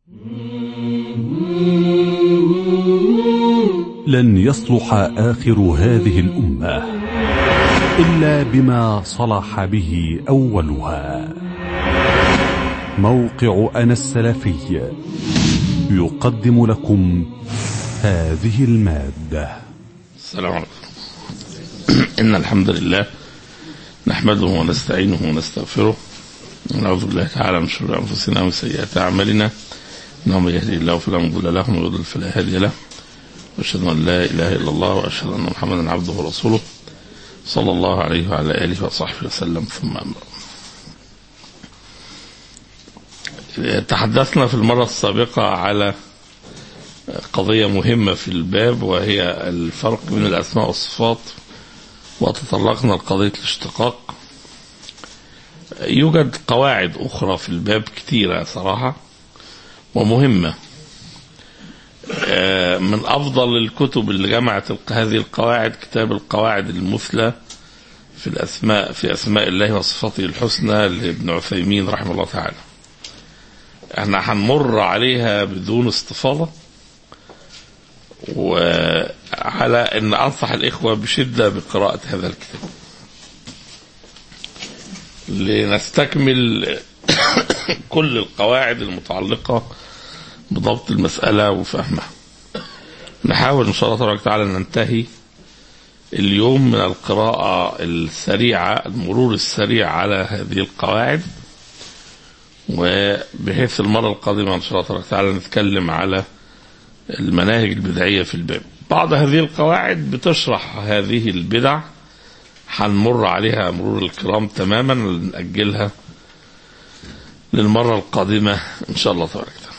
لن يصلح آخر هذه الأمة إلا بما صلح به أولها موقع أنا السلفي يقدم لكم هذه المادة السلام عليكم إن الحمد لله نحمده ونستعينه ونستغفره ونعوذ بالله تعالى من شرور أنفسنا ومن سيئات أعمالنا إنه من يهدي الله فلا مضل له ومن يضلل فلا هادي له وأشهد أن لا إله إلا الله وأشهد أن محمدا عبده ورسوله صلى الله عليه وعلى آله وصحبه وسلم ثم أما تحدثنا في المرة السابقة على قضية مهمة في الباب وهي الفرق بين الأسماء والصفات وتطرقنا لقضية الاشتقاق يوجد قواعد أخرى في الباب كثيرة صراحة ومهمة من أفضل الكتب اللي جمعت هذه القواعد كتاب القواعد المثلى في الأسماء في أسماء الله وصفاته الحسنى لابن عثيمين رحمه الله تعالى احنا هنمر عليها بدون استفاضة وعلى أن أنصح الإخوة بشدة بقراءة هذا الكتاب لنستكمل كل القواعد المتعلقة بضبط المسألة وفهمها نحاول إن شاء الله تبارك وتعالى ننتهي اليوم من القراءة السريعة المرور السريع على هذه القواعد وبحيث المرة القادمة إن شاء الله تبارك وتعالى نتكلم على المناهج البدعية في الباب بعض هذه القواعد بتشرح هذه البدع هنمر عليها مرور الكرام تماما نأجلها للمرة القادمة إن شاء الله تبارك وتعالى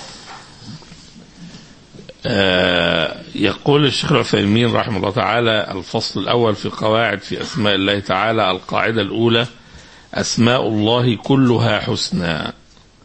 آه يقول الشيخ العثيمين رحمه الله تعالى الفصل الأول في قواعد في أسماء الله تعالى القاعدة الأولى أسماء الله كلها حسنى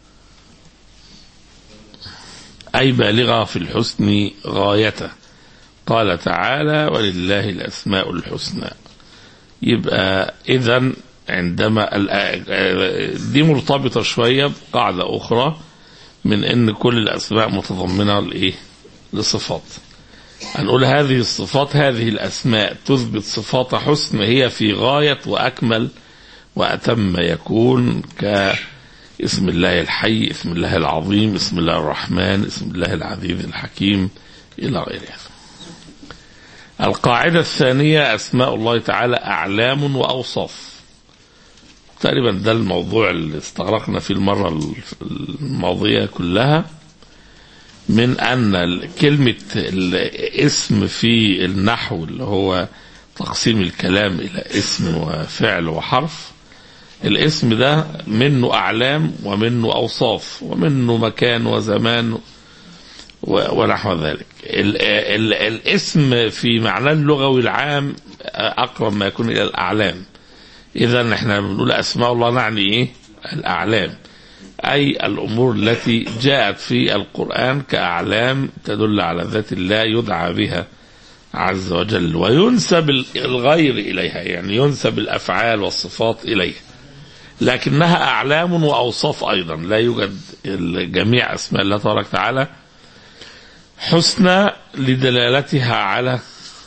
أي بالغة في الحسن غايته قال تعالى ولله الأسماء الحسنى يبقى إذا عندما دي مرتبطة شوية بقاعدة أخرى من أن كل الأسماء متضمنة لإيه؟ لصفات هنقول هذه الصفات هذه الأسماء تثبت صفات حسن هي في غاية وأكمل وأتم ما يكون كاسم الله الحي اسم الله العظيم اسم الله الرحمن اسم الله العزيز الحكيم إلى غير هذا القاعدة الثانية أسماء الله تعالى أعلام وأوصاف تقريبا ده الموضوع اللي استغرقنا فيه المرة الماضية كلها من أن كلمة الاسم في النحو اللي هو تقسيم الكلام إلى اسم وفعل وحرف الاسم ده منه أعلام ومنه أوصاف ومنه مكان وزمان ونحو ذلك ال ال الاسم في معناه اللغوي العام أقرب ما يكون إلى الأعلام إذا احنا بنقول أسماء الله نعني إيه الأعلام أي الأمور التي جاءت في القرآن كأعلام تدل على ذات الله يدعى بها عز وجل وينسب الغير إليها يعني ينسب الأفعال والصفات إليها لكنها أعلام وأوصاف أيضا لا يوجد جميع أسماء الله تبارك وتعالى حسنى لدلالتها على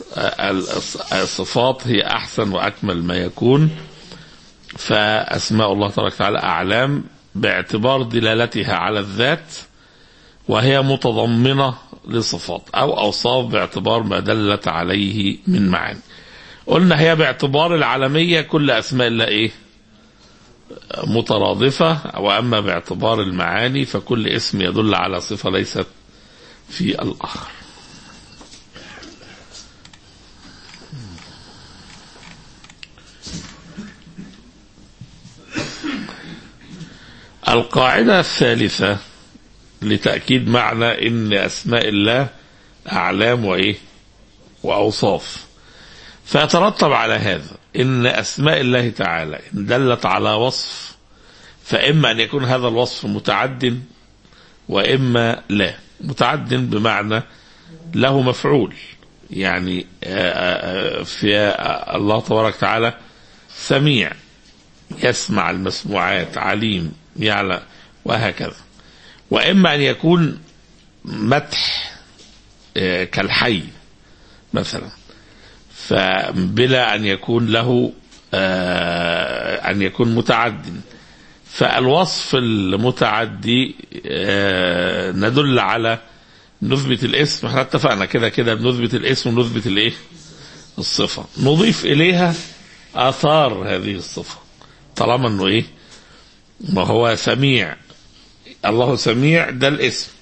الصفات هي أحسن وأكمل ما يكون فأسماء الله تبارك وتعالى أعلام باعتبار دلالتها على الذات وهي متضمنة لصفات أو أوصاف باعتبار ما دلت عليه من معاني قلنا هي باعتبار العالمية كل أسماء الله إيه مترادفة وأما باعتبار المعاني فكل اسم يدل على صفة ليست في الآخر القاعدة الثالثة لتأكيد معنى إن أسماء الله أعلام وإيه وأوصاف فيترتب على هذا إن أسماء الله تعالى إن دلت على وصف فإما أن يكون هذا الوصف متعد وإما لا متعد بمعنى له مفعول يعني في الله تبارك وتعالى سميع يسمع المسموعات عليم يعلم وهكذا واما ان يكون مدح آه، كالحي مثلا فبلا ان يكون له آه، ان يكون متعد فالوصف المتعدي آه، ندل على نثبت الاسم احنا اتفقنا كده كده بنثبت الاسم ونثبت الايه الصفة نضيف اليها اثار هذه الصفة طالما انه ايه ما هو سميع الله سميع ده الاسم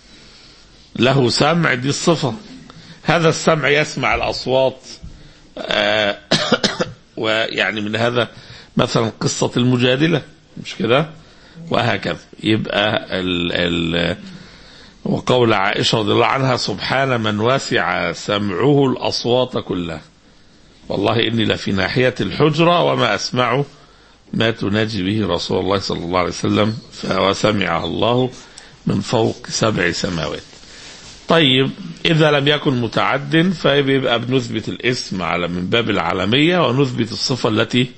له سمع دي الصفة هذا السمع يسمع الأصوات آه، ويعني من هذا مثلا قصة المجادلة مش كده وهكذا يبقى ال ال وقول عائشة رضي الله عنها سبحان من وسع سمعه الأصوات كلها والله إني لفي ناحية الحجرة وما أسمع ما تناجي به رسول الله صلى الله عليه وسلم وسمعها الله من فوق سبع سماوات طيب إذا لم يكن متعد فيبقى بنثبت الاسم على من باب العالمية ونثبت الصفة التي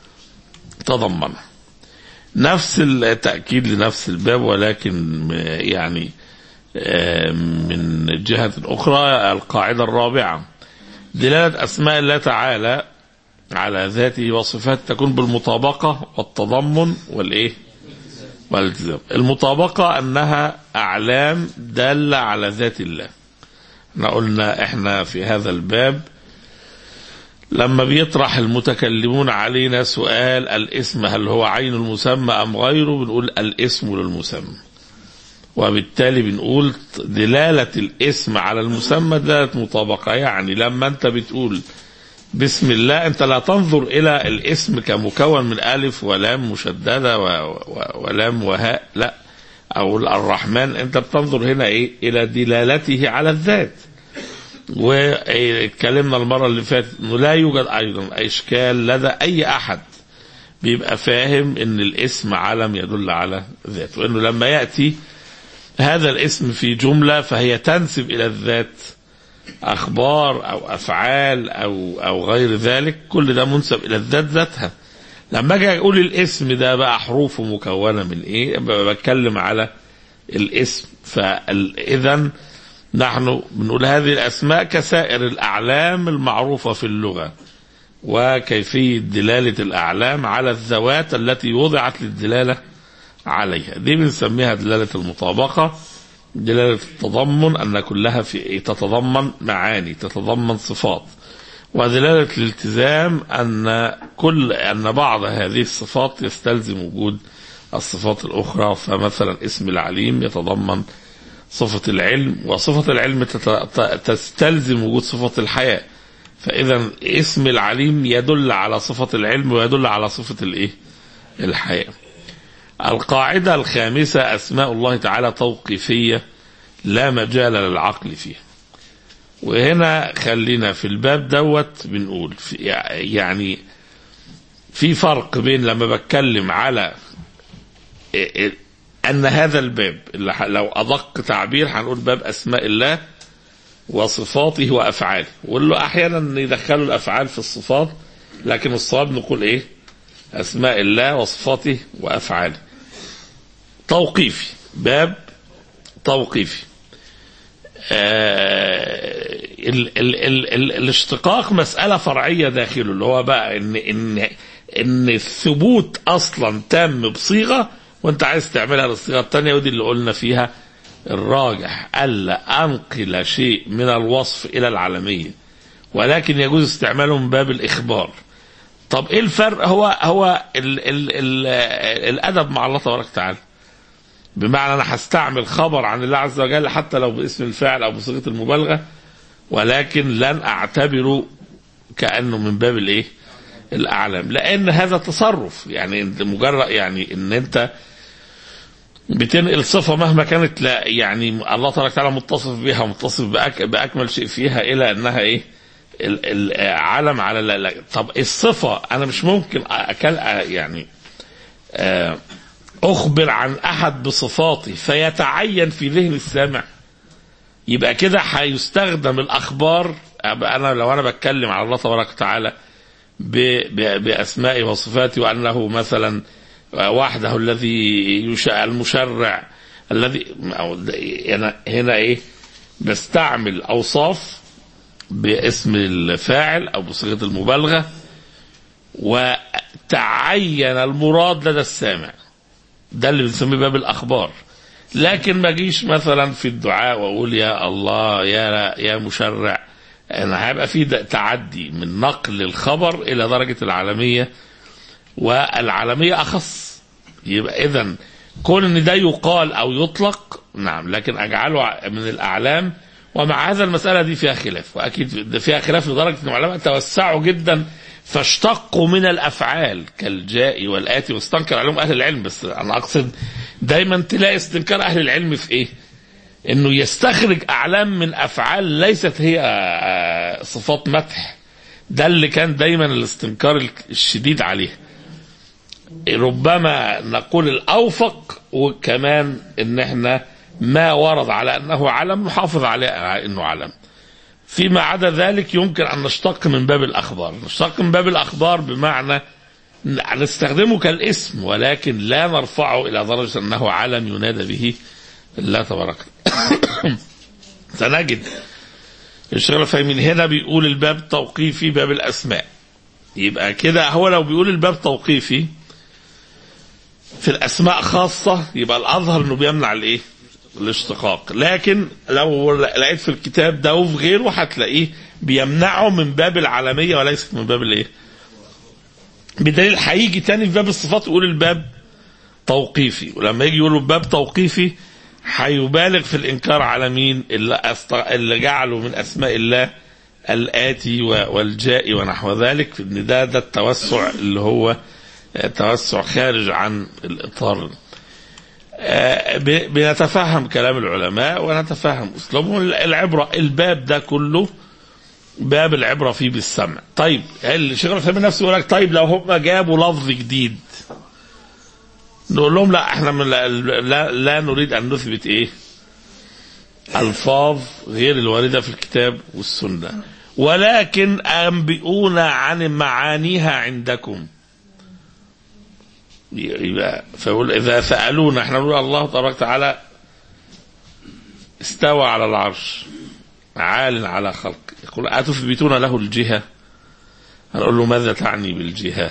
تضمنها نفس التأكيد لنفس الباب ولكن يعني آه، من جهة أخرى القاعدة الرابعة دلالة أسماء الله تعالى على ذاته وصفات تكون بالمطابقة والتضمن والإيه والالتزام المطابقة أنها أعلام دالة على ذات الله احنا قلنا احنا في هذا الباب لما بيطرح المتكلمون علينا سؤال الاسم هل هو عين المسمى أم غيره بنقول الاسم للمسمى وبالتالي بنقول دلالة الاسم على المسمى دلالة مطابقة يعني لما انت بتقول بسم الله انت لا تنظر الى الاسم كمكون من الف ولام مشدده و... و... ولام وهاء لا او الرحمن انت بتنظر هنا ايه الى دلالته على الذات واتكلمنا المره اللي فاتت انه لا يوجد ايضا اشكال لدى اي احد بيبقى فاهم ان الاسم علم يدل على ذات وانه لما ياتي هذا الاسم في جمله فهي تنسب الى الذات اخبار او افعال او او غير ذلك كل ده منسب الى الذات ذاتها لما اجي اقول الاسم ده بقى حروفه مكونه من ايه بتكلم على الاسم فاذا نحن بنقول هذه الاسماء كسائر الاعلام المعروفه في اللغه وكيفيه دلاله الاعلام على الذوات التي وضعت للدلاله عليها دي بنسميها دلاله المطابقه دلالة التضمن أن كلها في تتضمن معاني تتضمن صفات ودلالة الالتزام أن كل أن بعض هذه الصفات يستلزم وجود الصفات الأخرى فمثلا اسم العليم يتضمن صفة العلم وصفة العلم تستلزم وجود صفة الحياة فإذا اسم العليم يدل على صفة العلم ويدل على صفة الإيه؟ الحياة القاعدة الخامسة أسماء الله تعالى توقيفية لا مجال للعقل فيها وهنا خلينا في الباب دوت بنقول في يعني في فرق بين لما بتكلم على أن هذا الباب اللي لو أدق تعبير هنقول باب أسماء الله وصفاته وأفعاله واللي أحيانا يدخلوا الأفعال في الصفات لكن الصواب نقول إيه أسماء الله وصفاته وأفعاله توقيفي باب توقيفي آه ال ال ال ال الاشتقاق مسألة فرعية داخله اللي هو بقى إن إن إن الثبوت أصلا تام بصيغة وأنت عايز تعملها للصيغة الثانية ودي اللي قلنا فيها الراجح ألا أنقل شيء من الوصف إلى العالمية ولكن يجوز استعماله من باب الإخبار طب ايه الفرق هو هو ال ال ال الادب مع الله تبارك وتعالى بمعنى انا هستعمل خبر عن الله عز وجل حتى لو باسم الفاعل او بصيغه المبالغه ولكن لن اعتبره كانه من باب الايه الاعلام لان هذا تصرف يعني مجرد يعني ان انت بتنقل صفه مهما كانت لا يعني الله تبارك وتعالى متصف بها ومتصف بأك باكمل شيء فيها الى انها ايه العلم على لا لا طب الصفة أنا مش ممكن أكل يعني أخبر عن أحد بصفاته فيتعين في ذهن السامع يبقى كده هيستخدم الأخبار أنا لو أنا بتكلم على الله تبارك وتعالى بأسمائه وصفاته وأنه مثلا وحده الذي المشرع الذي أو هنا هنا ايه بستعمل اوصاف باسم الفاعل او بصيغه المبالغه وتعين المراد لدى السامع ده اللي بنسميه باب الاخبار لكن ما اجيش مثلا في الدعاء واقول يا الله يا يا مشرع انا هيبقى في د- تعدي من نقل الخبر الى درجه العالميه والعالميه اخص يبقى اذا كون ان ده يقال او يطلق نعم لكن اجعله ع- من الاعلام ومع هذا المساله دي فيها خلاف واكيد ده فيها خلاف لدرجه ان العلماء توسعوا جدا فاشتقوا من الافعال كالجاء والاتي واستنكر عليهم اهل العلم بس انا اقصد دايما تلاقي استنكار اهل العلم في ايه؟ انه يستخرج اعلام من افعال ليست هي آه، صفات مدح ده اللي كان دايما الاستنكار الشديد عليه ربما نقول الاوفق وكمان ان احنا ما ورد على انه علم نحافظ عليه على انه علم فيما عدا ذلك يمكن ان نشتق من باب الاخبار نشتق من باب الاخبار بمعنى نستخدمه كالاسم ولكن لا نرفعه الى درجه انه علم ينادى به الله تبارك سنجد الشيخ الفهمين هنا بيقول الباب توقيفي باب الاسماء يبقى كده هو لو بيقول الباب توقيفي في الاسماء خاصه يبقى الاظهر انه بيمنع الايه؟ الاشتقاق لكن لو لقيت في الكتاب ده وفي غيره هتلاقيه بيمنعه من باب العالميه وليس من باب الايه؟ بدليل هيجي تاني في باب الصفات يقول الباب توقيفي ولما يجي يقول باب توقيفي هيبالغ في الانكار على مين اللي, أست... اللي جعله من اسماء الله الاتي و- والجاء ونحو ذلك ان ده ده التوسع اللي هو توسع خارج عن الاطار آه، ب- بنتفهم كلام العلماء ونتفهم اسلوبهم العبره الباب ده كله باب العبره فيه بالسمع طيب الشيخ الفهمي نفسه يقول لك طيب لو هم جابوا لفظ جديد نقول لهم لا احنا من لا, لا, لا نريد ان نثبت ايه الفاظ غير الوارده في الكتاب والسنه ولكن انبئونا عن معانيها عندكم يبقى فيقول اذا سالونا احنا نقول الله تبارك وتعالى استوى على العرش عال على خلق يقول اتثبتون له الجهه هنقول له ماذا تعني بالجهه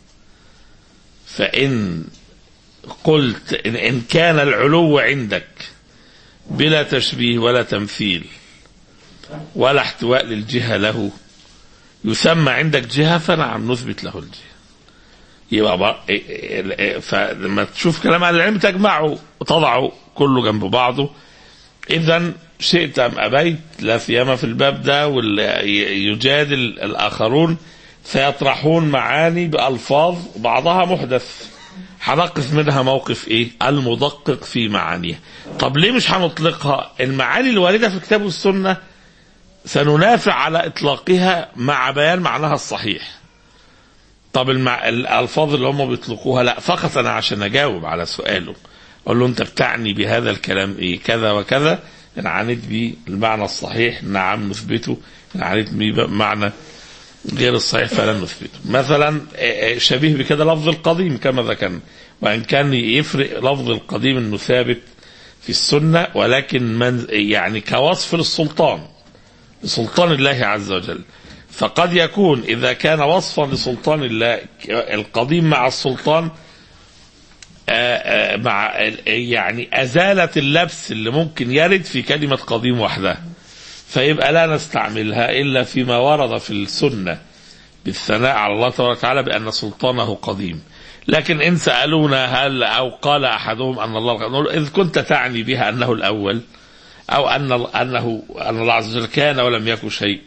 فان قلت إن, إن كان العلو عندك بلا تشبيه ولا تمثيل ولا احتواء للجهة له يسمى عندك جهة فنعم نثبت له الجهة يبقى بر... إيه- إيه- إيه- فلما تشوف كلام اهل العلم تجمعه وتضعه كله جنب بعضه اذا شئت ام ابيت لا سيما في الباب ده واللي ي- يجادل الاخرون سيطرحون معاني بالفاظ بعضها محدث هنقف منها موقف ايه المدقق في معانيها طب ليه مش هنطلقها المعاني الواردة في الكتاب والسنة سننافع على اطلاقها مع بيان معناها الصحيح طب المع... الالفاظ اللي هم بيطلقوها لا فقط انا عشان اجاوب على سؤاله اقول له انت بتعني بهذا الكلام ايه كذا وكذا ان عنيت بالمعنى الصحيح نعم نثبته ان عنيت بمعنى غير الصحيح فلا نثبته مثلا آه، آه، شبيه بكده لفظ القديم كما ذكرنا وان كان يفرق لفظ القديم انه ثابت في السنه ولكن من يعني كوصف للسلطان لسلطان الله عز وجل فقد يكون اذا كان وصفا لسلطان الله القديم مع السلطان آه، آه، مع يعني ازالت اللبس اللي ممكن يرد في كلمه قديم وحدها فيبقى لا نستعملها الا فيما ورد في السنه بالثناء على الله تبارك وتعالى بان سلطانه قديم لكن ان سالونا هل او قال احدهم ان الله نقول اذ كنت تعني بها انه الاول او ان انه ان الله عز وجل كان ولم يكن شيء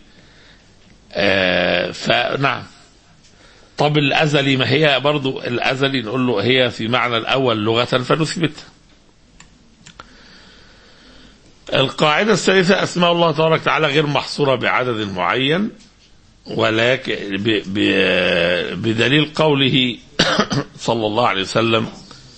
آه فنعم طب الازلي ما هي برضو الازلي نقول له هي في معنى الاول لغه فنثبتها القاعدة الثالثة أسماء الله تبارك وتعالى غير محصورة بعدد معين ولكن ب ب بدليل قوله صلى الله عليه وسلم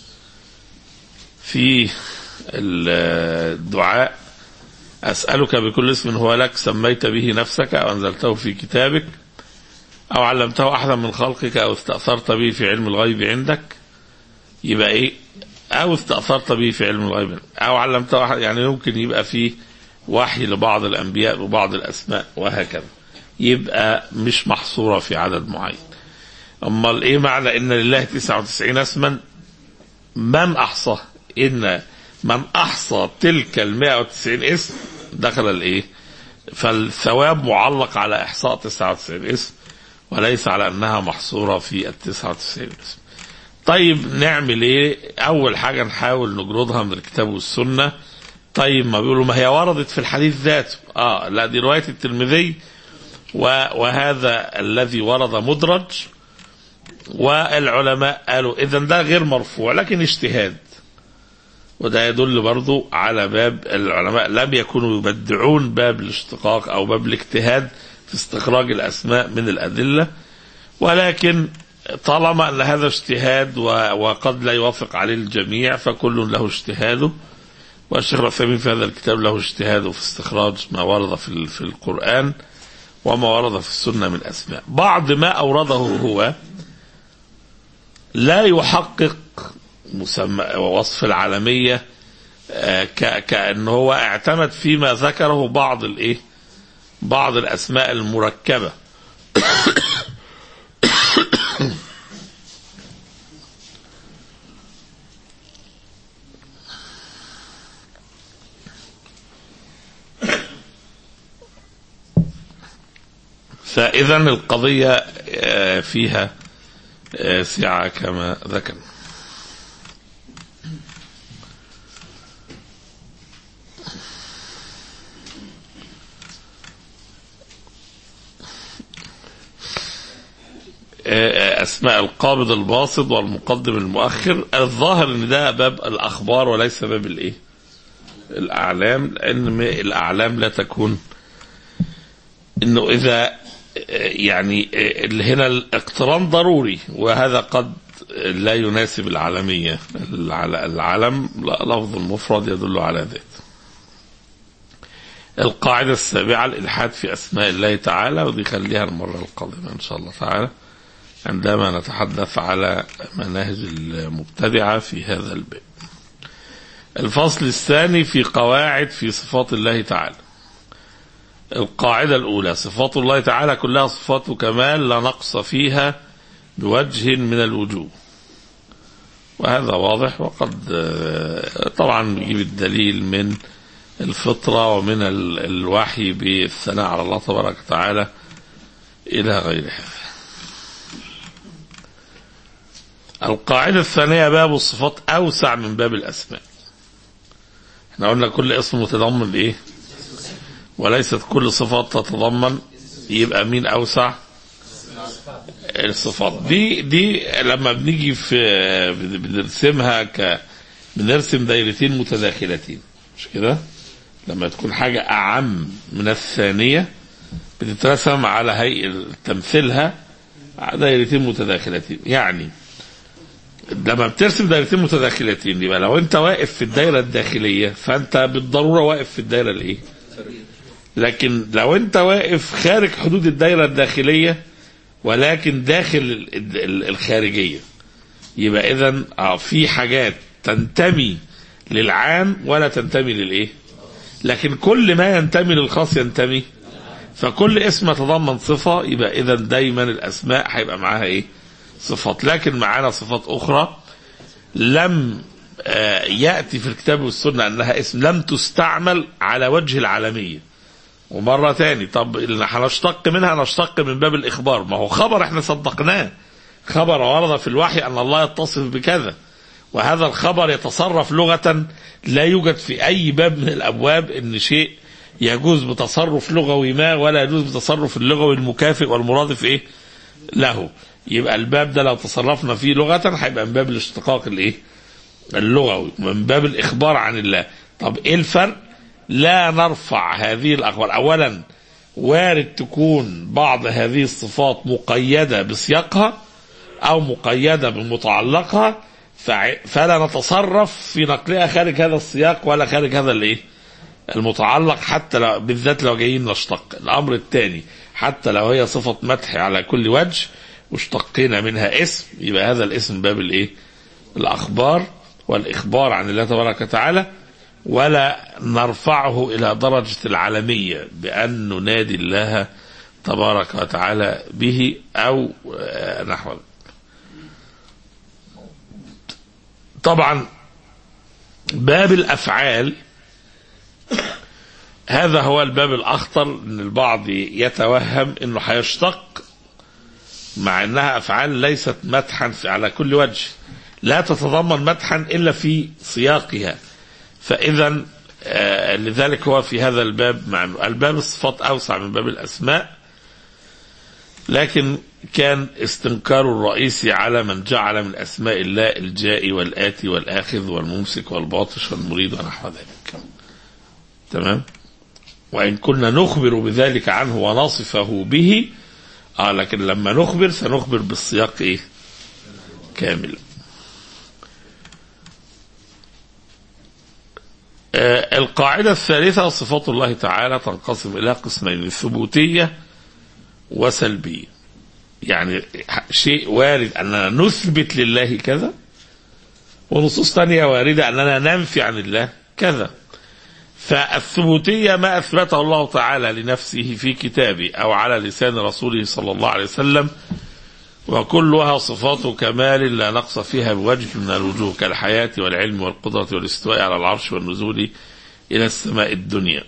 في الدعاء أسألك بكل اسم هو لك سميت به نفسك أو أنزلته في كتابك أو علمته أحدا من خلقك أو استأثرت به في علم الغيب عندك يبقى إيه او استاثرت به في علم الغيب او علمت واحد يعني يمكن يبقى فيه وحي لبعض الانبياء ببعض الاسماء وهكذا يبقى مش محصوره في عدد معين امال ايه معنى ان لله 99 اسما من احصاه ان من احصى تلك ال 190 اسم دخل الايه فالثواب معلق على احصاء 99 اسم وليس على انها محصوره في ال 99 اسم طيب نعمل ايه اول حاجه نحاول نجردها من الكتاب والسنه طيب ما بيقولوا ما هي وردت في الحديث ذاته اه لا دي روايه الترمذي وهذا الذي ورد مدرج والعلماء قالوا اذا ده غير مرفوع لكن اجتهاد وده يدل برضو على باب العلماء لم يكونوا يبدعون باب الاشتقاق او باب الاجتهاد في استخراج الاسماء من الادله ولكن طالما ان هذا اجتهاد وقد لا يوافق عليه الجميع فكل له اجتهاده والشيخ العثيمين في هذا الكتاب له اجتهاده في استخراج ما ورد في في القران وما ورد في السنه من اسماء بعض ما اورده هو لا يحقق مسمى وصف العالمية كأن هو اعتمد فيما ذكره بعض الايه بعض الاسماء المركبة فإذا القضية فيها سعة كما ذكر اسماء القابض الباسط والمقدم المؤخر الظاهر ان ده باب الاخبار وليس باب الايه الاعلام لان الاعلام لا تكون انه اذا يعني هنا الاقتران ضروري وهذا قد لا يناسب العالمية العلم لفظ مفرد يدل على ذات القاعدة السابعة الإلحاد في أسماء الله تعالى ودي خليها المرة القادمة إن شاء الله تعالى عندما نتحدث على مناهج المبتدعة في هذا الباب الفصل الثاني في قواعد في صفات الله تعالى القاعدة الأولى صفات الله تعالى كلها صفات كمال لا نقص فيها بوجه من الوجوه وهذا واضح وقد طبعا نجيب الدليل من الفطرة ومن الوحي بالثناء على الله تبارك وتعالى إلى غير هذا القاعدة الثانية باب الصفات أوسع من باب الأسماء احنا قلنا كل اسم متضمن إيه وليست كل صفات تتضمن يبقى مين أوسع الصفات دي دي لما بنيجي في بنرسمها ك بنرسم دايرتين متداخلتين مش كده لما تكون حاجة أعم من الثانية بتترسم على هيئة تمثيلها دايرتين متداخلتين يعني لما بترسم دايرتين متداخلتين يبقى لو انت واقف في الدايرة الداخلية فانت بالضرورة واقف في الدايرة الايه لكن لو انت واقف خارج حدود الدايرة الداخلية ولكن داخل الخارجية يبقى اذا في حاجات تنتمي للعام ولا تنتمي للايه لكن كل ما ينتمي للخاص ينتمي فكل اسم يتضمن صفة يبقى اذا دايما الاسماء هيبقى معاها ايه صفات لكن معانا صفات اخرى لم يأتي في الكتاب والسنة انها اسم لم تستعمل على وجه العالمية ومرة تاني طب اللي هنشتق منها نشتق من باب الإخبار ما هو خبر احنا صدقناه خبر ورد في الوحي أن الله يتصف بكذا وهذا الخبر يتصرف لغة لا يوجد في أي باب من الأبواب أن شيء يجوز بتصرف لغوي ما ولا يجوز بتصرف اللغوي المكافئ والمرادف إيه له يبقى الباب ده لو تصرفنا فيه لغة هيبقى من باب الاشتقاق الإيه اللغوي من باب الإخبار عن الله طب إيه الفرق لا نرفع هذه الأخبار أولا وارد تكون بعض هذه الصفات مقيدة بسياقها أو مقيدة بمتعلقها فلا نتصرف في نقلها خارج هذا السياق ولا خارج هذا الايه المتعلق حتى لو بالذات لو جايين نشتق الأمر الثاني حتى لو هي صفة مدح على كل وجه واشتقينا منها اسم يبقى هذا الاسم باب الايه الأخبار والإخبار عن الله تبارك وتعالى ولا نرفعه إلى درجة العالمية بأن ننادي الله تبارك وتعالى به أو آه، نحو ذلك. طبعا باب الأفعال هذا هو الباب الأخطر أن البعض يتوهم أنه هيشتق مع أنها أفعال ليست مدحا في- على كل وجه لا تتضمن مدحا إلا في سياقها فإذا آه، لذلك هو في هذا الباب مع الباب الصفات أوسع من باب الأسماء لكن كان استنكار الرئيسي على من جعل من أسماء الله الجائي والآتي والآخذ والممسك والباطش والمريد ونحو ذلك تمام وإن كنا نخبر بذلك عنه ونصفه به آه لكن لما نخبر سنخبر بالسياق إيه كامل آه القاعدة الثالثة صفات الله تعالى تنقسم إلى قسمين ثبوتية وسلبية يعني شيء وارد أننا نثبت لله كذا ونصوص ثانية واردة أننا ننفي عن الله كذا فالثبوتية ما أثبته الله تعالى لنفسه في كتابه أو على لسان رسوله صلى الله عليه وسلم وكلها صفات كمال لا نقص فيها بوجه من الوجوه كالحياة والعلم والقدرة والاستواء على العرش والنزول إلى السماء الدنيا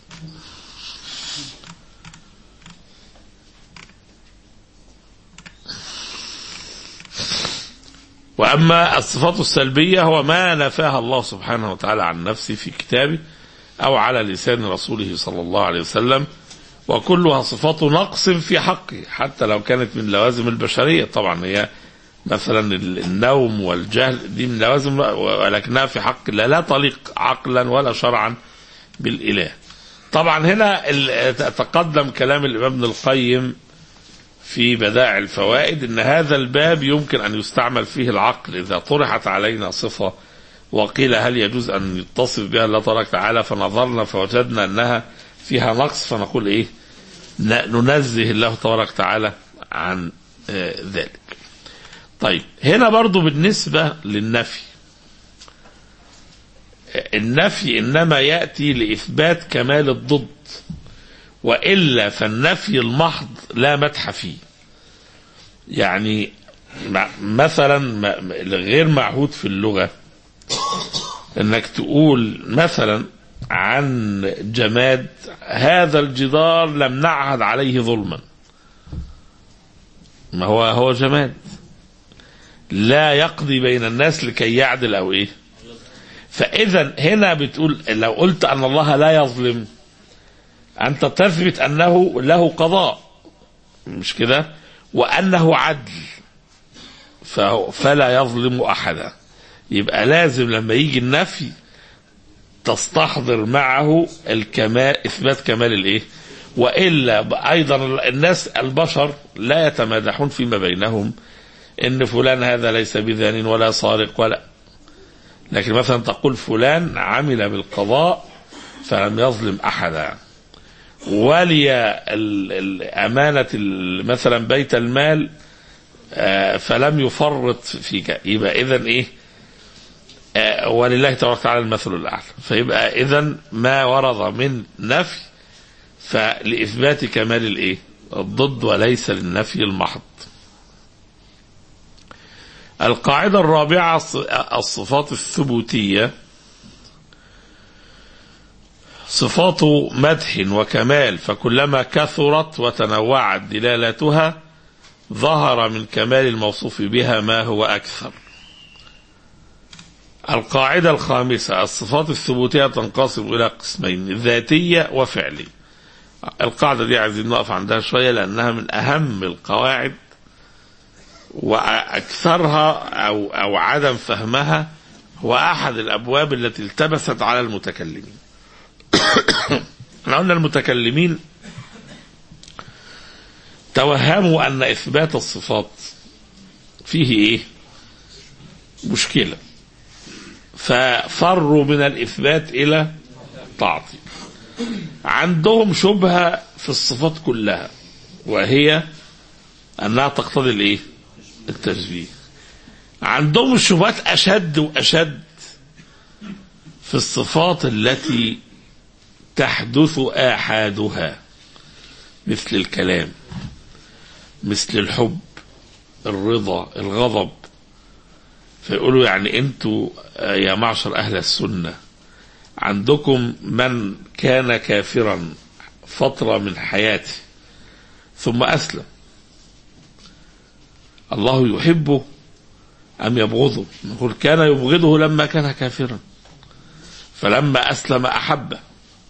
وأما الصفات السلبية هو ما نفاها الله سبحانه وتعالى عن نفسه في كتابه أو على لسان رسوله صلى الله عليه وسلم وكلها صفات نقص في حقه حتى لو كانت من لوازم البشرية طبعا هي مثلا النوم والجهل دي من لوازم ولكنها في حق الله لا تليق عقلا ولا شرعا بالإله طبعا هنا ال- تقدم كلام الإمام ابن القيم في بدائع الفوائد ان هذا الباب يمكن ان يستعمل فيه العقل اذا طرحت علينا صفه وقيل هل يجوز ان يتصف بها الله تبارك وتعالى فنظرنا فوجدنا انها فيها نقص فنقول ايه ن- ننزه الله تبارك وتعالى عن آه، ذلك طيب هنا برضو بالنسبة للنفي آه، النفي إنما يأتي لإثبات كمال الضد وإلا فالنفي المحض لا مدح فيه يعني مع- مثلا ما- ما- غير معهود في اللغة انك تقول مثلا عن جماد هذا الجدار لم نعهد عليه ظلما ما هو هو جماد لا يقضي بين الناس لكي يعدل او ايه فاذا هنا بتقول لو قلت ان الله لا يظلم انت تثبت انه له قضاء مش كده وانه عدل فهو- فلا يظلم احدا يبقى لازم لما يجي النفي تستحضر معه الكمال اثبات كمال الايه والا ايضا الناس البشر لا يتمادحون فيما بينهم ان فلان هذا ليس بذان ولا سارق ولا لكن مثلا تقول فلان عمل بالقضاء فلم يظلم احدا ولي ال- ال- امانه ال- مثلا بيت المال آه، فلم يفرط فيك يبقى اذا ايه آه، ولله تبارك وتعالى المثل الاعلى فيبقى اذا ما ورد من نفي فلاثبات كمال الايه الضد وليس للنفي المحض القاعدة الرابعة الص- الصفات الثبوتية صفات مدح وكمال فكلما كثرت وتنوعت دلالتها ظهر من كمال الموصوف بها ما هو أكثر القاعدة الخامسة الصفات الثبوتية تنقسم إلى قسمين ذاتية وفعلية القاعدة دي عايزين نقف عندها شوية لأنها من أهم القواعد وأكثرها أو أو عدم فهمها هو أحد الأبواب التي التبست على المتكلمين. احنا قلنا المتكلمين توهموا أن إثبات الصفات فيه إيه؟ مشكلة. ففروا من الإثبات إلى تعطيل. عندهم شبهة في الصفات كلها وهي أنها تقتضي الإيه؟ التشبيه عندهم الشبهات أشد وأشد في الصفات التي تحدث آحادها مثل الكلام مثل الحب الرضا الغضب فيقولوا يعني انتوا يا معشر اهل السنه عندكم من كان كافرا فتره من حياته ثم اسلم الله يحبه ام يبغضه نقول كان يبغضه لما كان كافرا فلما اسلم احبه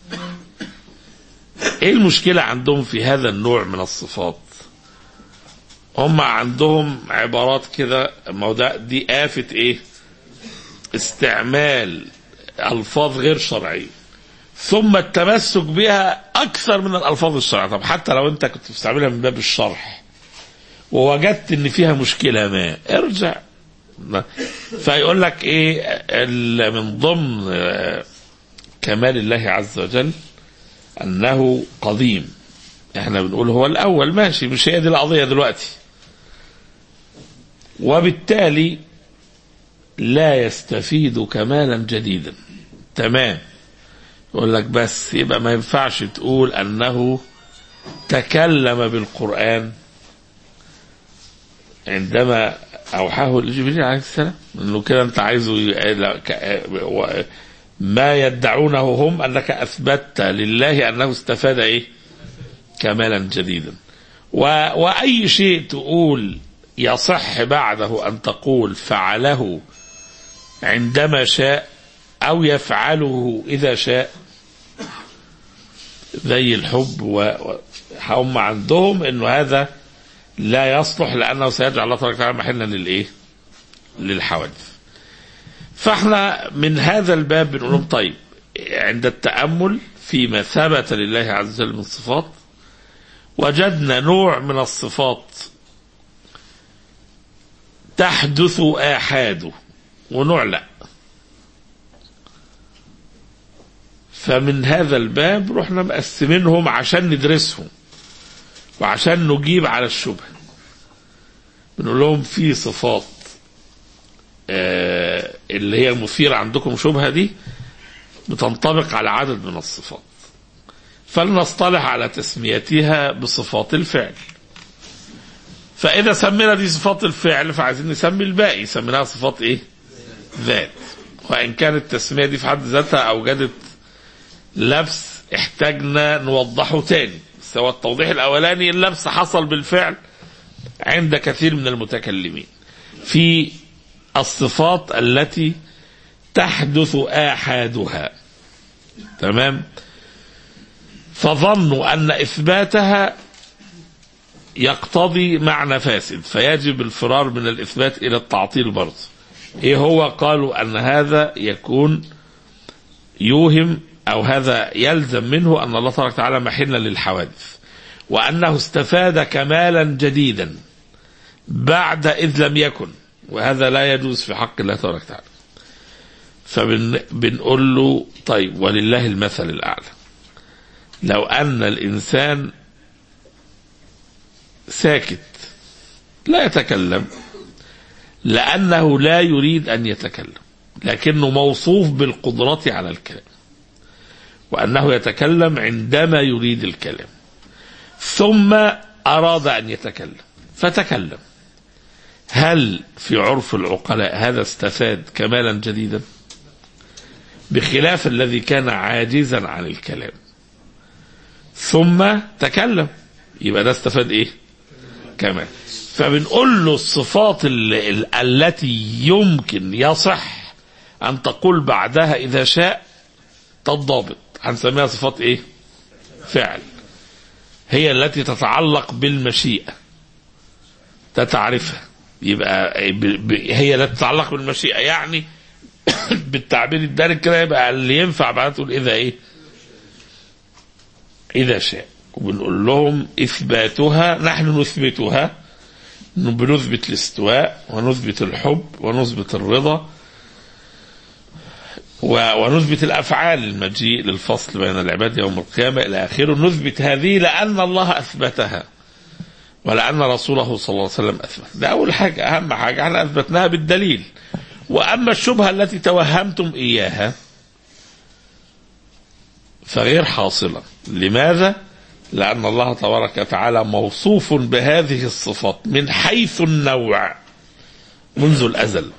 ايه المشكله عندهم في هذا النوع من الصفات هم عندهم عبارات كده ما هو ده دي آفة ايه؟ استعمال ألفاظ غير شرعية ثم التمسك بها أكثر من الألفاظ الشرعية طب حتى لو أنت كنت بتستعملها من باب الشرح ووجدت إن فيها مشكلة ما ارجع فيقول لك إيه ال- من ضمن آه، كمال الله عز وجل أنه قديم احنا بنقول هو الأول ماشي مش هي دي القضية دلوقتي وبالتالي لا يستفيد كمالا جديدا تمام يقول لك بس يبقى ما ينفعش تقول انه تكلم بالقران عندما اوحاه لجبريل عليه السلام انه كده انت عايزه ي- لا، ك- و- ما يدعونه هم انك اثبتت لله انه استفاد ايه كمالا جديدا و... واي شيء تقول يصح بعده ان تقول فعله عندما شاء او يفعله اذا شاء زي الحب و... و- هم عندهم انه هذا لا يصلح لانه سيجعل الله تبارك وتعالى محلا للايه؟ للحوادث. فاحنا من هذا الباب بنقول لهم طيب عند التامل فيما ثبت لله عز وجل من صفات وجدنا نوع من الصفات تحدث آحاده ونوع لا فمن هذا الباب رحنا مقسمينهم عشان ندرسهم وعشان نجيب على الشبهة بنقول لهم في صفات آه اللي هي المثيرة عندكم شبهة دي بتنطبق على عدد من الصفات فلنصطلح على تسميتها بصفات الفعل فإذا سمينا دي صفات الفعل فعايزين نسمي الباقي سميناها صفات إيه؟ ذات وإن كانت التسمية دي في حد ذاتها أوجدت لبس احتاجنا نوضحه تاني بس هو التوضيح الأولاني اللبس حصل بالفعل عند كثير من المتكلمين في الصفات التي تحدث آحادها تمام فظنوا أن إثباتها يقتضي معنى فاسد فيجب الفرار من الإثبات إلى التعطيل برضه إيه هو قالوا أن هذا يكون يوهم أو هذا يلزم منه أن الله تبارك وتعالى محلا للحوادث وأنه استفاد كمالا جديدا بعد إذ لم يكن وهذا لا يجوز في حق الله تبارك وتعالى فبنقول له طيب ولله المثل الأعلى لو أن الإنسان ساكت لا يتكلم لأنه لا يريد أن يتكلم لكنه موصوف بالقدرة على الكلام وأنه يتكلم عندما يريد الكلام ثم أراد أن يتكلم فتكلم هل في عرف العقلاء هذا استفاد كمالا جديدا بخلاف الذي كان عاجزا عن الكلام ثم تكلم يبقى ده استفاد ايه كمان فبنقول له الصفات ال- ال- التي يمكن يصح ان تقول بعدها اذا شاء تضابط هنسميها صفات ايه فعل هي التي تتعلق بالمشيئة تتعرفها يبقى ب- ب- هي التي تتعلق بالمشيئة يعني بالتعبير الدارج كده يبقى اللي ينفع بعد تقول إذا إيه إذا شاء وبنقول لهم إثباتها نحن نثبتها إنه بنثبت الاستواء ونثبت الحب ونثبت الرضا و- ونثبت الافعال المجيء للفصل بين العباد يوم القيامه الى اخره نثبت هذه لان الله اثبتها ولان رسوله صلى الله عليه وسلم اثبت ده اول حاجه اهم حاجه احنا اثبتناها بالدليل واما الشبهه التي توهمتم اياها فغير حاصلة لماذا؟ لأن الله تبارك وتعالى موصوف بهذه الصفات من حيث النوع منذ الأزل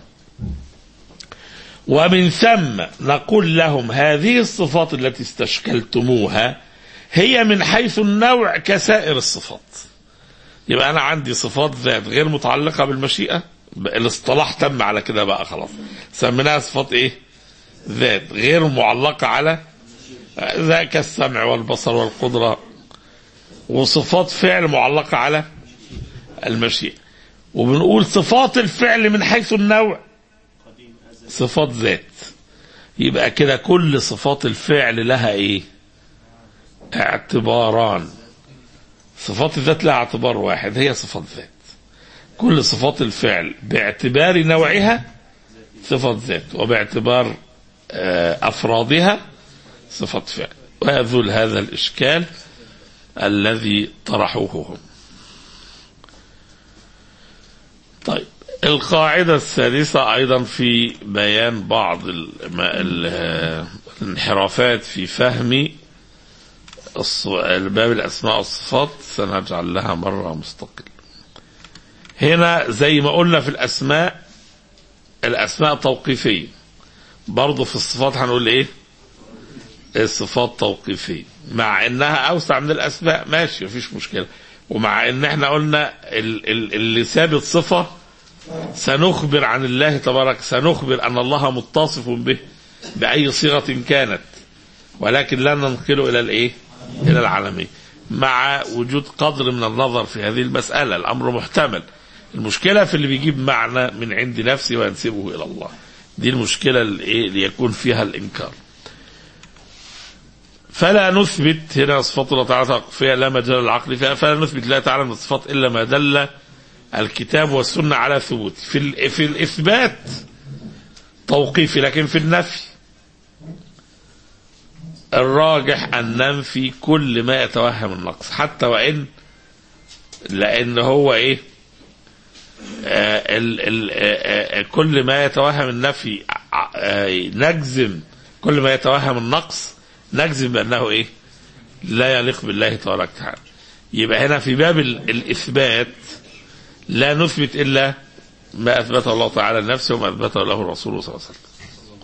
ومن ثم نقول لهم هذه الصفات التي استشكلتموها هي من حيث النوع كسائر الصفات يبقى أنا عندي صفات ذات غير متعلقة بالمشيئة الاصطلاح تم على كده بقى خلاص سميناها صفات ايه ذات غير معلقة على ذاك السمع والبصر والقدرة وصفات فعل معلقة على المشيئة وبنقول صفات الفعل من حيث النوع صفات ذات يبقى كده كل صفات الفعل لها ايه اعتباران صفات الذات لها اعتبار واحد هي صفات ذات كل صفات الفعل باعتبار نوعها صفة ذات وباعتبار أفرادها صفة فعل ويذل هذا الإشكال الذي طرحوه هم طيب القاعدة الثالثة أيضا في بيان بعض الانحرافات في فهم باب الأسماء والصفات سنجعل لها مرة مستقلة هنا زي ما قلنا في الأسماء الأسماء توقيفية برضه في الصفات هنقول إيه الصفات توقيفية مع إنها أوسع من الأسماء ماشي مفيش مشكلة ومع إن إحنا قلنا اللي ثابت صفة سنخبر عن الله تبارك سنخبر أن الله متصف به بأي صيغة كانت ولكن لا ننقله إلى الإيه إلى العالمية مع وجود قدر من النظر في هذه المسألة الأمر محتمل المشكلة في اللي بيجيب معنى من عند نفسه وينسبه إلى الله دي المشكلة اللي, اللي يكون فيها الإنكار فلا نثبت هنا صفات الله تعالى فيها لا مجال العقل فيها فلا نثبت لا تعالى من الصفات إلا ما دل الكتاب والسنة على ثبوت في, في الإثبات توقيفي لكن في النفي الراجح أن ننفي كل ما يتوهم النقص حتى وإن لأن هو إيه آه ال ال آه كل ما يتوهم النفي آه نجزم كل ما يتوهم النقص نجزم بأنه إيه لا يليق بالله تبارك وتعالى يبقى هنا في باب الإثبات لا نثبت إلا ما أثبته الله تعالى لنفسه وما أثبته له الرسول صلى الله عليه وسلم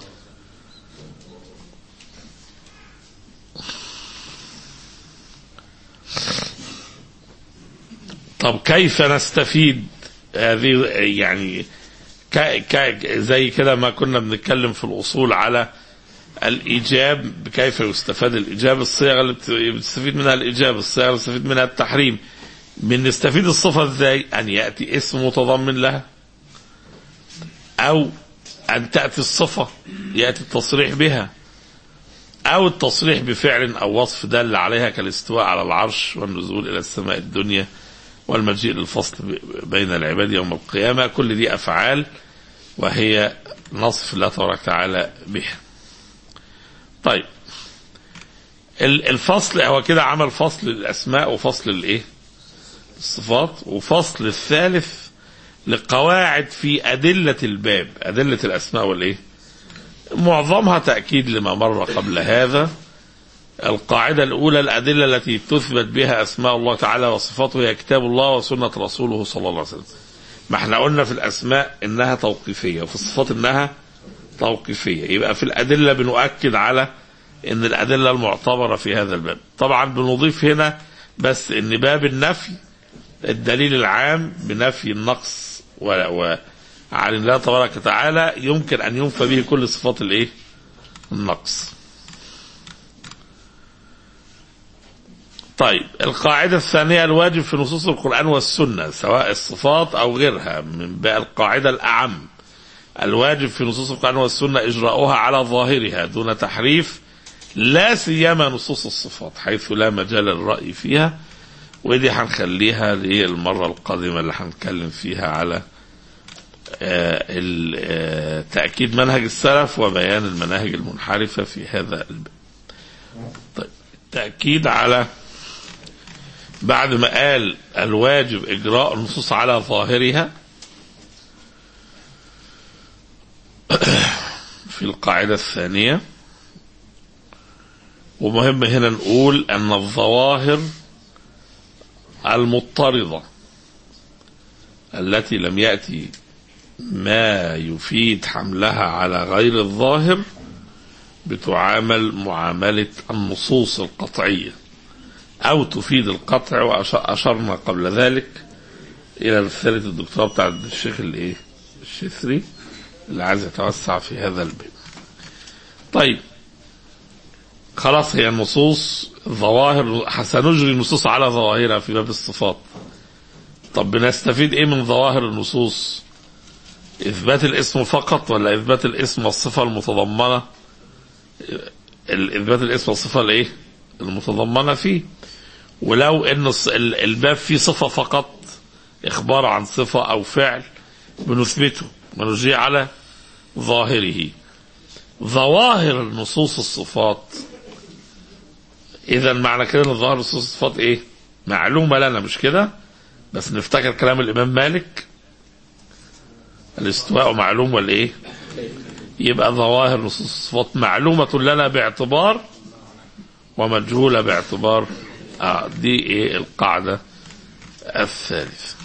طب كيف نستفيد هذه يعني ك ك زي كده ما كنا بنتكلم في الأصول على الإيجاب كيف يستفاد الإيجاب الصيغة اللي بتستفيد منها الإيجاب الصيغة اللي بتستفيد منها التحريم بنستفيد الصفة ازاي أن يأتي اسم متضمن لها أو أن تأتي الصفة يأتي التصريح بها أو التصريح بفعل أو وصف دل عليها كالاستواء على العرش والنزول إلى السماء الدنيا والمجيء للفصل بين العباد يوم القيامة كل دي أفعال وهي نصف الله تبارك وتعالى بها طيب الفصل هو كده عمل فصل الأسماء وفصل الإيه الصفات وفصل الثالث لقواعد في أدلة الباب أدلة الأسماء والإيه معظمها تأكيد لما مر قبل هذا القاعدة الأولى الأدلة التي تثبت بها أسماء الله تعالى وصفاته هي كتاب الله وسنة رسوله صلى الله عليه وسلم ما احنا قلنا في الأسماء إنها توقيفية وفي الصفات إنها توقيفية يبقى في الأدلة بنؤكد على إن الأدلة المعتبرة في هذا الباب طبعا بنضيف هنا بس إن باب النفي الدليل العام بنفي النقص و, و عن الله تبارك وتعالى يمكن أن ينفى به كل صفات الإيه النقص طيب القاعدة الثانية الواجب في نصوص القرآن والسنة سواء الصفات أو غيرها من بقى القاعدة الأعم الواجب في نصوص القرآن والسنة إجراؤها على ظاهرها دون تحريف لا سيما نصوص الصفات حيث لا مجال للرأي فيها ودي هنخليها للمرة القادمة اللي هنتكلم فيها على تأكيد منهج السلف وبيان المناهج المنحرفة في هذا الباب طيب تأكيد على بعد ما قال الواجب إجراء النصوص على ظاهرها في القاعدة الثانية ومهم هنا نقول أن الظواهر المضطردة التي لم يأتي ما يفيد حملها على غير الظاهر بتعامل معاملة النصوص القطعية أو تفيد القطع وأشرنا قبل ذلك إلى رسالة الدكتوراه بتاع الشيخ الإيه؟ الشثري اللي عايز يتوسع في هذا الباب. طيب خلاص هي النصوص ظواهر سنجري النصوص على ظواهرها في باب الصفات. طب بنستفيد ايه من ظواهر النصوص؟ اثبات الاسم فقط ولا اثبات الاسم والصفه المتضمنه؟ اثبات الاسم والصفه الايه؟ المتضمنه فيه. ولو ان الباب فيه صفه فقط اخبار عن صفه او فعل بنثبته ونجري على ظاهره. ظواهر نصوص الصفات اذا معنى كده ان ظواهر نصوص الصفات ايه؟ معلومه لنا مش كده؟ بس نفتكر كلام الامام مالك الاستواء معلوم والايه؟ يبقى ظواهر نصوص الصفات معلومة لنا باعتبار ومجهولة باعتبار آه دي ايه القاعدة الثالثة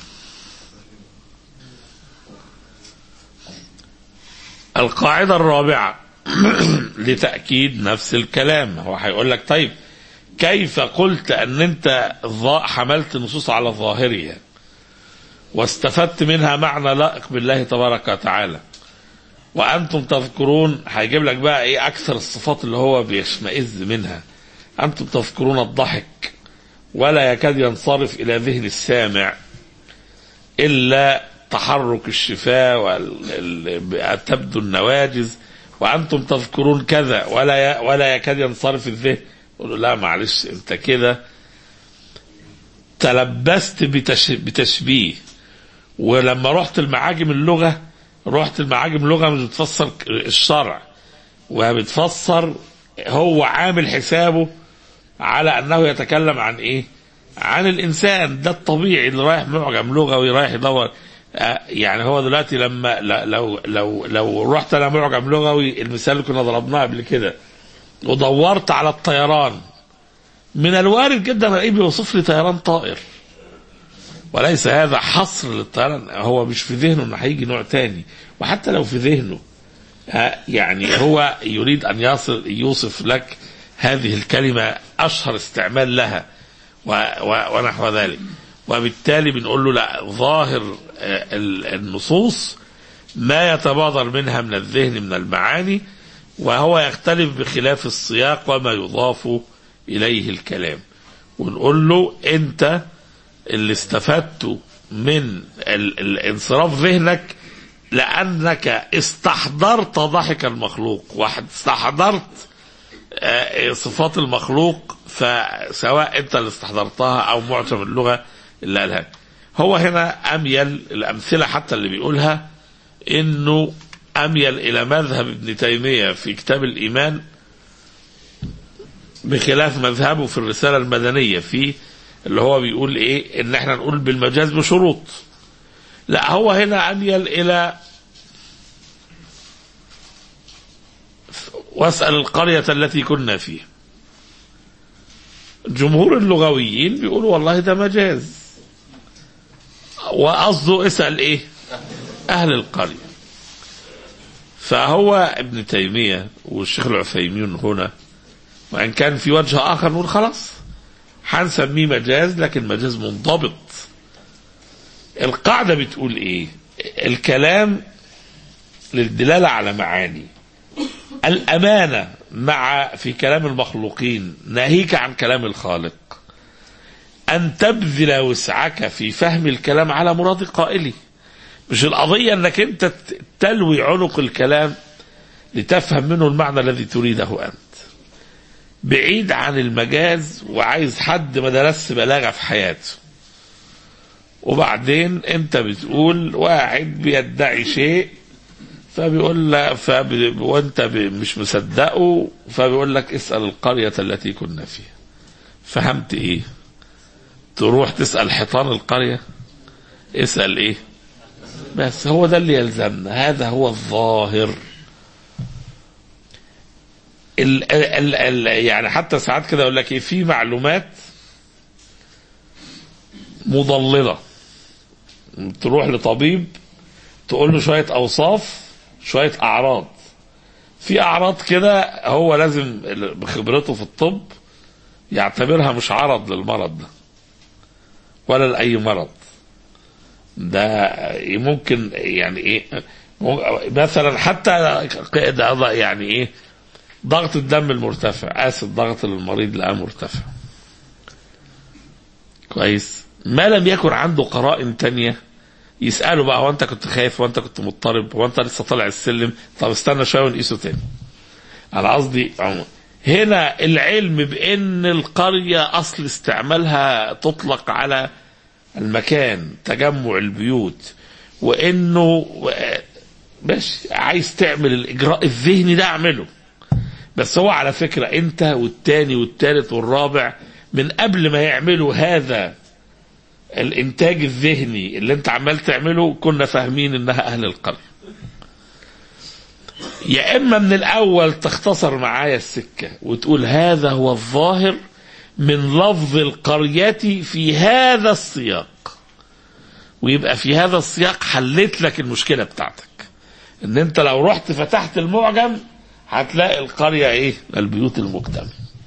القاعدة الرابعة لتأكيد نفس الكلام هو هيقول لك طيب كيف قلت ان انت حملت النصوص على ظاهرها واستفدت منها معنى لائق بالله تبارك وتعالى وانتم تذكرون هيجيب لك بقى ايه اكثر الصفات اللي هو بيشمئز منها انتم تذكرون الضحك ولا يكاد ينصرف الى ذهن السامع الا تحرك الشفاه وتبدو النواجز وانتم تذكرون كذا ولا ولا يكاد ينصرف الذهن يقول له لا معلش انت كده تلبست بتش... بتشبيه ولما رحت المعاجم اللغه رحت المعاجم اللغه مش بتفسر الشرع وبتفسر هو عامل حسابه على انه يتكلم عن ايه؟ عن الانسان ده الطبيعي اللي رايح معجم لغوي رايح يدور يعني هو دلوقتي لما لو لو لو رحت انا معجم لغوي المثال اللي كنا ضربناه قبل كده ودورت على الطيران من الوارد جدا الاقيه بيوصف لي طيران طائر وليس هذا حصر للطيران هو مش في ذهنه انه هيجي نوع تاني وحتى لو في ذهنه يعني هو يريد ان يصل يوصف لك هذه الكلمة أشهر استعمال لها ونحو ذلك وبالتالي بنقول له لا ظاهر النصوص ما يتبادر منها من الذهن من المعاني وهو يختلف بخلاف السياق وما يضاف إليه الكلام ونقول له أنت اللي استفدته من انصراف ذهنك لأنك استحضرت ضحك المخلوق واحد استحضرت صفات المخلوق فسواء انت اللي استحضرتها او معجم اللغه اللي قالها هو هنا اميل الامثله حتى اللي بيقولها انه اميل الى مذهب ابن تيميه في كتاب الايمان بخلاف مذهبه في الرساله المدنيه في اللي هو بيقول ايه ان احنا نقول بالمجاز بشروط لا هو هنا اميل الى واسأل القرية التي كنا فيها جمهور اللغويين بيقولوا والله ده مجاز وقصده اسأل ايه اهل القرية فهو ابن تيمية والشيخ العثيمين هنا وان كان في وجه اخر نقول خلاص هنسميه مجاز لكن مجاز منضبط القاعدة بتقول ايه الكلام للدلالة على معاني الأمانة مع في كلام المخلوقين ناهيك عن كلام الخالق أن تبذل وسعك في فهم الكلام على مراد قائله مش القضية أنك أنت تلوي عنق الكلام لتفهم منه المعنى الذي تريده أنت بعيد عن المجاز وعايز حد ما درس بلاغة في حياته وبعدين انت بتقول واحد بيدعي شيء فبيقول لك فبي وانت مش مصدقه فبيقول لك اسال القريه التي كنا فيها فهمت ايه تروح تسال حيطان القريه اسال ايه بس هو ده اللي يلزمنا هذا هو الظاهر ال ال ال يعني حتى ساعات كده يقول لك ايه في معلومات مضلله تروح لطبيب تقول له شويه اوصاف شويه اعراض في اعراض كده هو لازم بخبرته في الطب يعتبرها مش عرض للمرض ده ولا لاي مرض ده ممكن يعني ايه مثلا حتى يعني ايه ضغط الدم المرتفع قاس الضغط للمريض لقاه مرتفع كويس ما لم يكن عنده قرائن تانية يسأله بقى هو انت كنت خايف وانت كنت مضطرب وانت لسه طالع السلم طب استنى شويه ونقيسه تاني انا قصدي هنا العلم بان القريه اصل استعمالها تطلق على المكان تجمع البيوت وانه ماشي عايز تعمل الاجراء الذهني ده اعمله بس هو على فكره انت والتاني والتالت والرابع من قبل ما يعملوا هذا الانتاج الذهني اللي انت عمال تعمله كنا فاهمين انها اهل القريه يا اما من الاول تختصر معايا السكه وتقول هذا هو الظاهر من لفظ القريه في هذا السياق ويبقى في هذا السياق حلت لك المشكله بتاعتك ان انت لو رحت فتحت المعجم هتلاقي القريه ايه البيوت المجتمع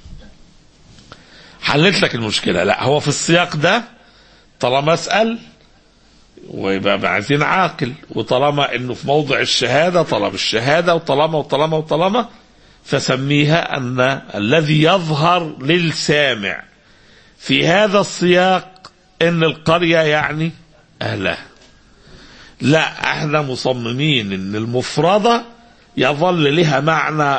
حلت لك المشكله لا هو في السياق ده طالما اسال ويبقى عايزين عاقل وطالما انه في موضع الشهاده طلب الشهاده وطالما وطالما وطالما فسميها ان الذي يظهر للسامع في هذا السياق ان القريه يعني اهلها لا احنا مصممين ان المفرده يظل لها معنى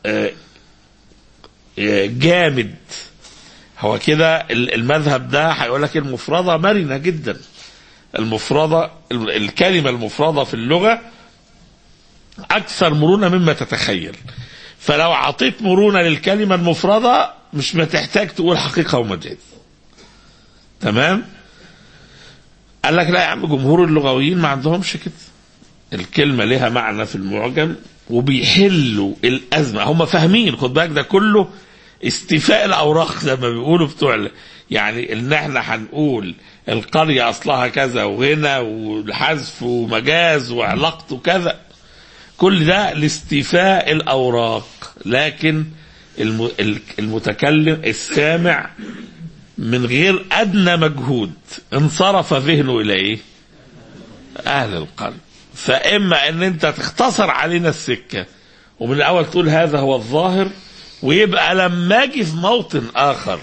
جامد هو كده المذهب ده هيقول لك المفردة مرنة جدا المفردة الكلمة المفردة في اللغة أكثر مرونة مما تتخيل فلو عطيت مرونة للكلمة المفردة مش بتحتاج تقول حقيقة ومجاز تمام قال لك لا يا عم جمهور اللغويين ما عندهمش كده الكلمة لها معنى في المعجم وبيحلوا الأزمة هم فاهمين خد بالك ده كله استيفاء الاوراق زي ما بيقولوا بتوع يعني ان احنا هنقول القريه اصلها كذا وهنا والحذف ومجاز وعلاقته كذا كل ده لاستيفاء الاوراق لكن المتكلم السامع من غير ادنى مجهود انصرف ذهنه الى ايه؟ اهل القلب فاما ان انت تختصر علينا السكه ومن الاول تقول هذا هو الظاهر ويبقى لما اجي في موطن اخر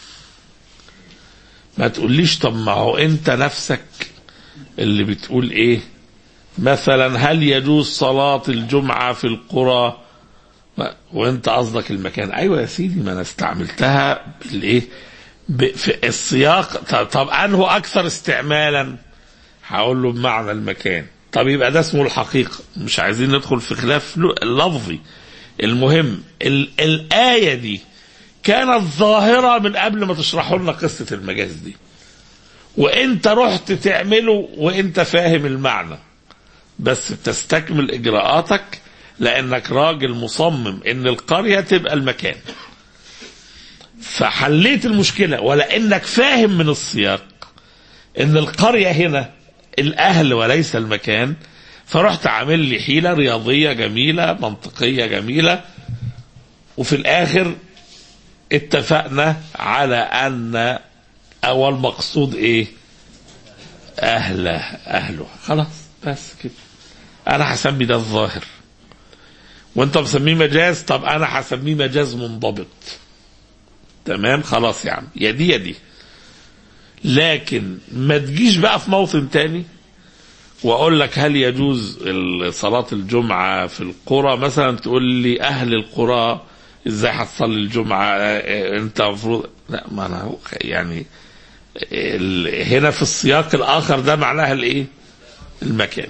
ما تقوليش طب ما هو انت نفسك اللي بتقول ايه مثلا هل يجوز صلاة الجمعة في القرى وانت قصدك المكان ايوه يا سيدي ما انا استعملتها بالايه في السياق طب, طب انه اكثر استعمالا هقول له بمعنى المكان طب يبقى ده اسمه الحقيقة مش عايزين ندخل في خلاف لفظي المهم ال الآية دي كانت ظاهرة من قبل ما تشرحوا لنا قصة المجاز دي وانت رحت تعمله وانت فاهم المعنى بس تستكمل اجراءاتك لانك راجل مصمم ان القرية تبقى المكان فحليت المشكلة ولانك فاهم من السياق ان القرية هنا الاهل وليس المكان فرحت عامل لي حيله رياضيه جميله منطقيه جميله وفي الاخر اتفقنا على ان اول مقصود ايه اهله اهله خلاص بس كده انا هسمي ده الظاهر وانت مسميه مجاز طب انا هسميه مجاز منضبط تمام خلاص يا عم يا دي يا دي لكن ما تجيش بقى في موطن تاني واقول لك هل يجوز صلاة الجمعة في القرى مثلا تقول لي اهل القرى ازاي هتصلي الجمعة انت المفروض لا ما انا يعني هنا في السياق الاخر ده معناها الايه المكان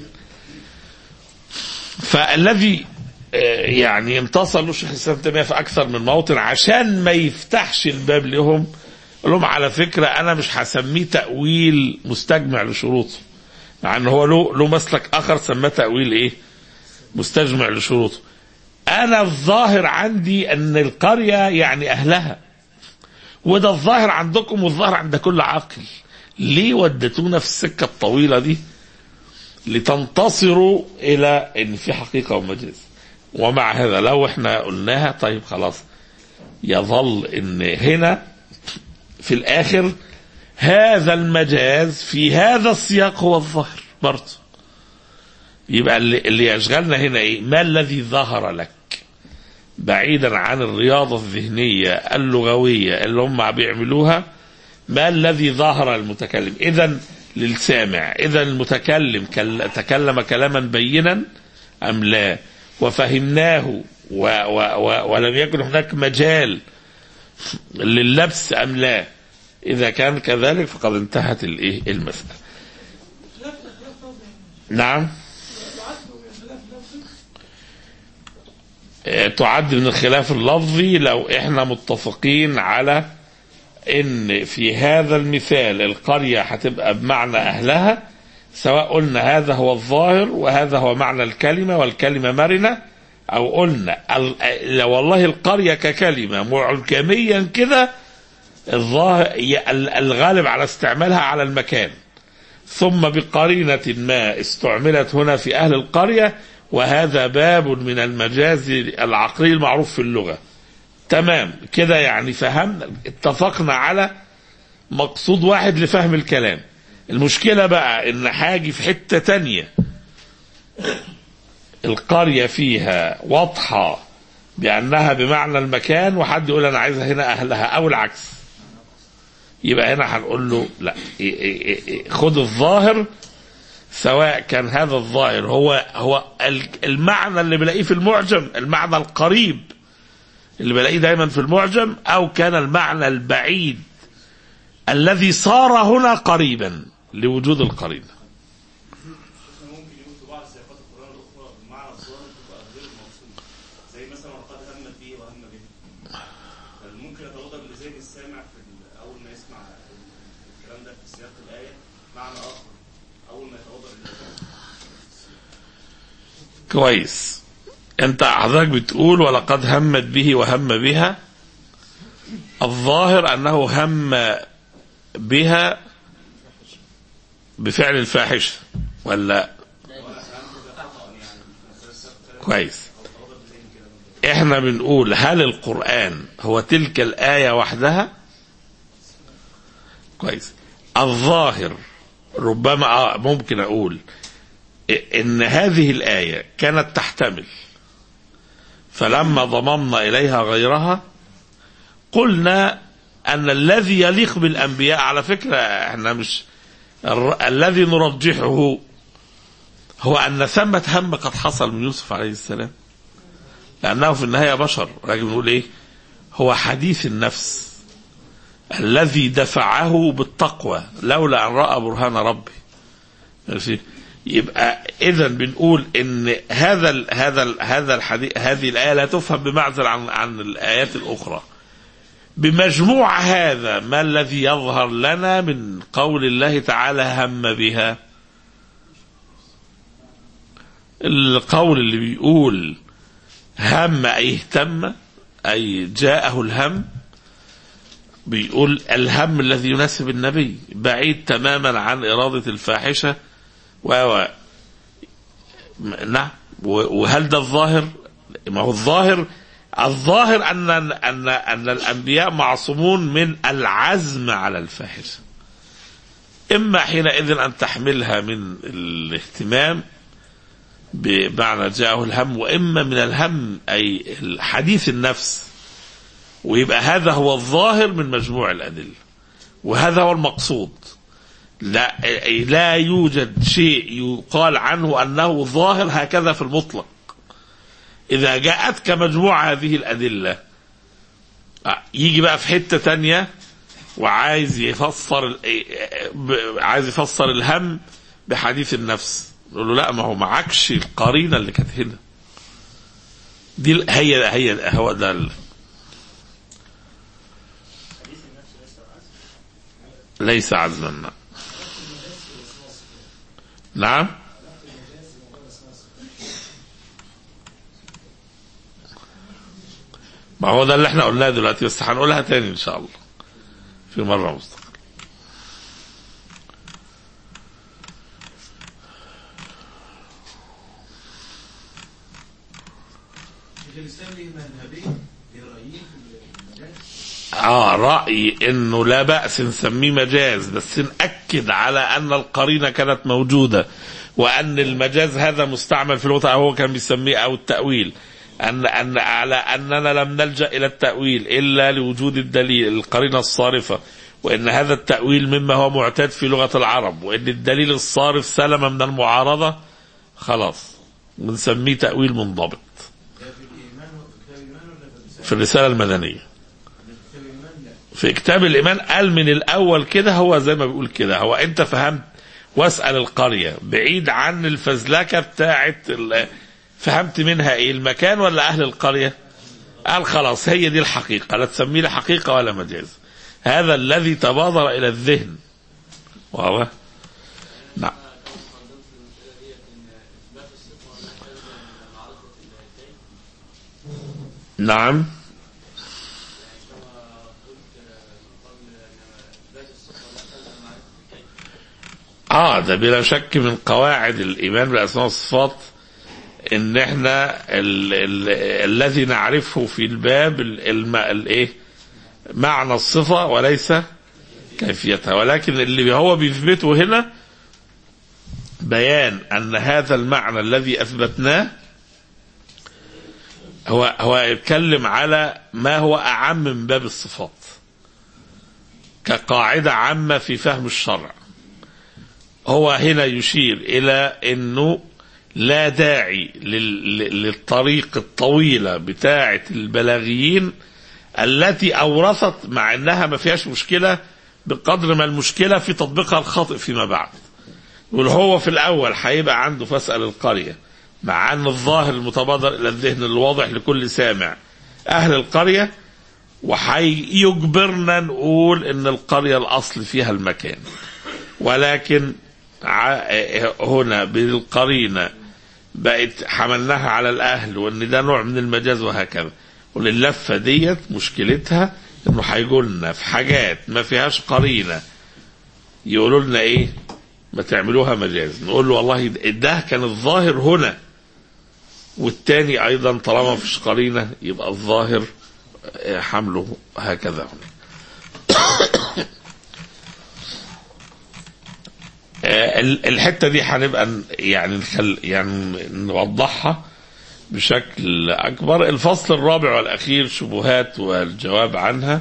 فالذي يعني انتصر له الشيخ الاسلام تيميه في اكثر من موطن عشان ما يفتحش الباب لهم قال لهم على فكره انا مش هسميه تاويل مستجمع لشروطه مع ان هو له له مسلك اخر سماه تاويل ايه؟ مستجمع لشروطه. انا الظاهر عندي ان القريه يعني اهلها وده الظاهر عندكم والظاهر عند كل عاقل ليه ودتونا في السكه الطويله دي لتنتصروا الى ان في حقيقه ومجاز ومع هذا لو احنا قلناها طيب خلاص يظل ان هنا في الاخر هذا المجاز في هذا السياق هو الظاهر برضه يبقى اللي, اللي يشغلنا هنا ايه ما الذي ظهر لك بعيدا عن الرياضة الذهنية اللغوية اللي هم بيعملوها ما الذي ظهر المتكلم اذا للسامع اذا المتكلم كل- تكلم كلاما بينا ام لا وفهمناه و و و ولم يكن هناك مجال لللبس ام لا اذا كان كذلك فقد انتهت الايه المساله نعم آه، تعد من الخلاف اللفظي لو احنا متفقين على ان في هذا المثال القرية هتبقى بمعنى اهلها سواء قلنا هذا هو الظاهر وهذا هو معنى الكلمة والكلمة مرنة او قلنا ال- لو والله القرية ككلمة معجميا كده الظاهر ي- ال- الغالب على استعمالها على المكان ثم بقرينة ما استعملت هنا في أهل القرية وهذا باب من المجاز العقلي المعروف في اللغة تمام كده يعني فهمنا اتفقنا على مقصود واحد لفهم الكلام المشكلة بقى ان حاجي في حتة تانية القرية فيها واضحة بأنها بمعنى المكان وحد يقول أنا عايزها هنا أهلها أو العكس يبقى هنا هنقول له لا إيه- إيه- إيه- خد الظاهر سواء كان هذا الظاهر هو هو ال- المعنى اللي بلاقيه في المعجم المعنى القريب اللي بلاقيه دايما في المعجم او كان المعنى البعيد الذي صار هنا قريبا لوجود القرينه ممكن يقول في بعض سياقات القرآن الأخرى بمعنى الظاهر تبقى غير موصول زي مثلا وقد همت به وهم به بل ممكن يتوضأ لزيد السامع في ال- أول ما يسمع الكلام ده في سياق الآية معنى آخر أول ما يتوضأ للإنسان كويس انت حضرتك بتقول ولقد همت به وهم بها الظاهر انه هم بها بفعل الفاحشه ولا كويس احنا بنقول هل القرآن هو تلك الآية وحدها كويس الظاهر ربما آه ممكن أقول ان هذه الآية كانت تحتمل فلما ضممنا إليها غيرها قلنا أن الذي يليق بالأنبياء على فكرة احنا مش الر- الذي نرجحه هو أن ثمة هم قد حصل من يوسف عليه السلام لأنه في النهاية بشر لكن بنقول إيه هو حديث النفس الذي دفعه بالتقوى لولا أن رأى برهان ربي ماشي يبقى اذا بنقول ان هذا ال هذا ال هذا الحديث هذه الايه لا تفهم بمعزل عن عن الايات الاخرى بمجموع هذا ما الذي يظهر لنا من قول الله تعالى هم بها القول اللي بيقول هم اي اهتم اي جاءه الهم بيقول الهم الذي يناسب النبي بعيد تماما عن اراده الفاحشه و و- نعم و- وهل ده الظاهر؟ ما هو الظاهر الظاهر ان ان ان الانبياء معصومون من العزم على الفاحشه. اما حينئذ ان تحملها من الاهتمام بمعنى جاءه الهم واما من الهم اي حديث النفس ويبقى هذا هو الظاهر من مجموع الادله وهذا هو المقصود لا لا يوجد شيء يقال عنه انه ظاهر هكذا في المطلق اذا جاءتك مجموع هذه الادله آه، يجي بقى في حته تانية وعايز يفسر ال- ب- عايز يفسر الهم بحديث النفس نقول له لا ما هو معكش القرينه اللي كانت هنا دي ال- هي هي هو ده ال- ليس عزما نعم. نعم ما هو ده اللي احنا قلناه دلوقتي بس هنقولها تاني ان شاء الله في مره مستقبل شيخ الاسلام ليه مذهبين ليه رايين في المجال اه رأي انه لا بأس نسميه مجاز بس نأكد على ان القرينة كانت موجودة وان المجاز هذا مستعمل في اللغة هو كان بيسميه او التأويل ان ان على اننا لم نلجأ الى التأويل الا لوجود الدليل القرينة الصارفة وان هذا التأويل مما هو معتاد في لغة العرب وان الدليل الصارف سلم من المعارضة خلاص ونسميه تأويل منضبط ده في الايمان وفي كتاب الايمان ولا في الرساله؟ في الرسالة المدنية في كتاب الايمان لا في كتاب الإيمان قال من الأول كده هو زي ما بيقول كده هو أنت فهمت واسأل القرية بعيد عن الفزلكة بتاعت ال- فهمت منها إيه المكان ولا أهل القرية قال خلاص هي دي الحقيقة لا تسمي لي حقيقة ولا مجاز هذا الذي تبادر إلى الذهن واضح نعم نعم اه ده بلا شك من قواعد الايمان بالاسماء والصفات ان احنا ال ال الذي نعرفه في الباب ال- الم الايه معنى الصفه وليس كيفيتها ولكن اللي هو بيثبته هنا بيان ان هذا المعنى الذي اثبتناه هو هو يتكلم على ما هو اعم من باب الصفات كقاعده عامه في فهم الشرع هو هنا يشير الى انه لا داعي لل- لل- للطريق الطويله بتاعه البلاغيين التي اورثت مع انها ما فيهاش مشكله بقدر ما المشكله في تطبيقها الخاطئ فيما بعد يقول هو في الاول هيبقى عنده فاسال القريه مع ان الظاهر المتبادر الى الذهن الواضح لكل سامع اهل القريه وهيجبرنا نقول ان القريه الاصل فيها المكان ولكن ع- هنا بالقرينه بقت حملناها على الاهل وان ده نوع من المجاز وهكذا وللفه ديت مشكلتها انه هيجوا لنا في حاجات ما فيهاش قرينه يقولوا لنا ايه ما تعملوها مجاز نقول له والله ده- ده كان الظاهر هنا والتاني ايضا طالما ما فيش قرينه يبقى الظاهر آه، حمله هكذا هنا آه، ال- الحته دي هنبقى ن- يعني نخل يعني نوضحها بشكل اكبر الفصل الرابع والاخير شبهات والجواب عنها